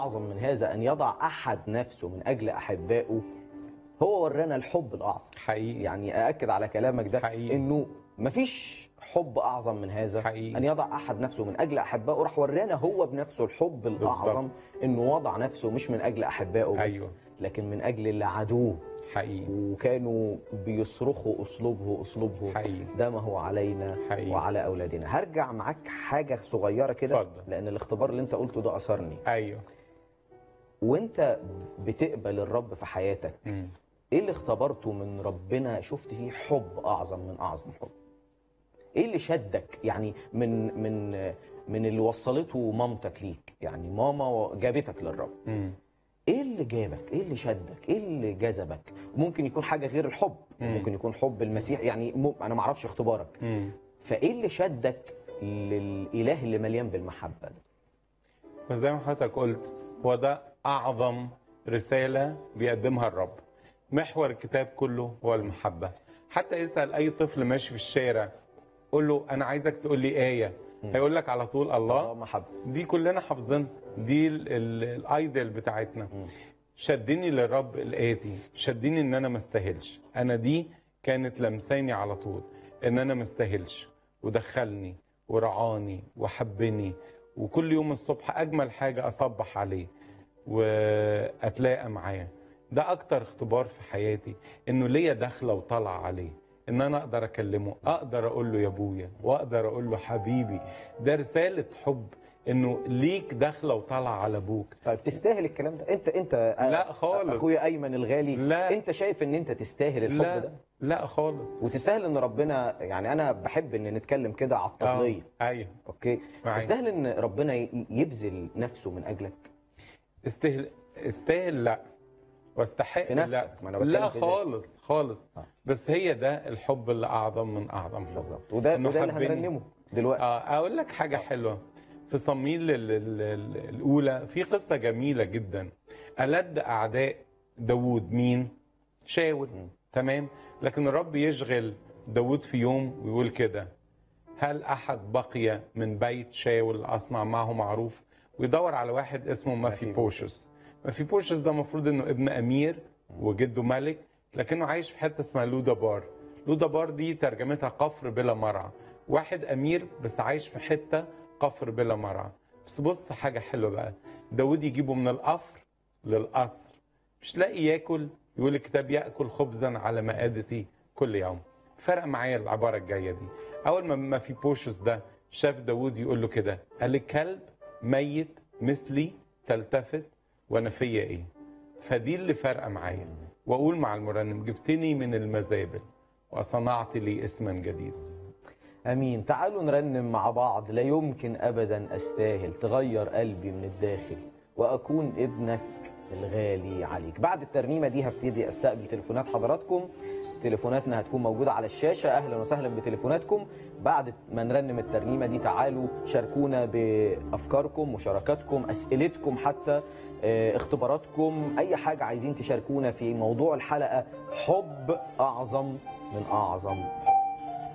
اعظم من هذا ان يضع احد نفسه من اجل احبائه هو ورانا الحب الاعظم حقيقي يعني ااكد على كلامك ده حقيقي. انه مفيش حب اعظم من هذا حقيقي. ان يضع احد نفسه من اجل احبائه راح ورانا هو بنفسه الحب الاعظم انه وضع نفسه مش من اجل احبائه بس أيوة. لكن من اجل اللي عدوه حقيقي وكانوا بيصرخوا اسلوبه اسلوبه حقيقي. دمه علينا حقيقي. وعلى اولادنا هرجع معاك حاجه صغيره كده اتفضل. لان الاختبار اللي انت قلته ده اثرني ايوه وانت بتقبل الرب في حياتك مم. ايه اللي اختبرته من ربنا شفت فيه حب اعظم من اعظم حب ايه اللي شدك يعني من من من اللي وصلته مامتك ليك يعني ماما جابتك للرب مم. ايه اللي جابك ايه اللي شدك ايه اللي جذبك ممكن يكون حاجه غير الحب ممكن يكون حب المسيح يعني م... انا ما اعرفش اختبارك مم. فايه اللي شدك للاله اللي مليان بالمحبه ده فزي ما حضرتك قلت هو ده اعظم رساله بيقدمها الرب محور الكتاب كله هو المحبه حتى اسال اي طفل ماشي في الشارع قول له انا عايزك تقول لي ايه هيقول لك على طول اه الله محبه دي كلنا حافظينها دي ال- ال- الايدل بتاعتنا شدني للرب الاتي شدني ان انا ما استاهلش انا دي كانت لمساني على طول ان انا ما استاهلش ودخلني ورعاني وحبني وكل يوم الصبح اجمل حاجه اصبح عليه واتلاقى معاه ده اكتر اختبار في حياتي انه ليا داخله وطالعه عليه ان انا اقدر اكلمه اقدر اقول له يا ابويا واقدر اقول له حبيبي ده رساله حب انه ليك داخله وطالعه على ابوك طيب تستاهل الكلام ده انت انت لا خالص. اخويا ايمن الغالي لا. انت شايف ان انت تستاهل الحب لا ده لا خالص وتستاهل ان ربنا يعني انا بحب ان نتكلم كده على الطبليه آه، ايوه اوكي معاك. تستاهل ان ربنا ي- يبذل نفسه من اجلك استهل استاهل لا واستحق في نفسك، لا ما أنا بتكلم لا في ذاتك. خالص خالص آه. بس هي ده الحب اللي اعظم من اعظم حب بالظبط وده إنه وده اللي حبني. هنرنمه دلوقتي اه اقول لك حاجه حلوه في صمويل ال- ال- ال- الاولى في قصه جميله جدا ألد اعداء داوود مين شاول تمام لكن الرب يشغل داوود في يوم ويقول كده هل احد بقي من بيت شاول اصنع معه معروف ويدور على واحد اسمه مافي بوشس مافي بوشس ده المفروض انه ابن امير وجده ملك لكنه عايش في حته اسمها لودا بار لودا بار دي ترجمتها قفر بلا مرعى واحد امير بس عايش في حته قفر بلا مرعى بس بص حاجه حلوه بقى داود يجيبه من القفر للقصر مش لاقي ياكل يقول الكتاب ياكل خبزا على مائدتي كل يوم فرق معايا العباره الجايه دي اول ما ما في بوشس ده شاف داود يقول له كده قال الكلب ميت مثلي تلتفت وانا فيا ايه فدي اللي فارقه معايا واقول مع المرنم جبتني من المزابل وصنعت لي اسما جديد امين تعالوا نرنم مع بعض لا يمكن ابدا استاهل تغير قلبي من الداخل واكون ابنك الغالي عليك بعد الترنيمه دي هبتدي استقبل تليفونات حضراتكم تليفوناتنا هتكون موجوده على الشاشه اهلا وسهلا بتليفوناتكم بعد ما نرنم الترنيمه دي تعالوا شاركونا بافكاركم مشاركاتكم اسئلتكم حتى آه، اختباراتكم اي حاجه عايزين تشاركونا في موضوع الحلقه حب اعظم من اعظم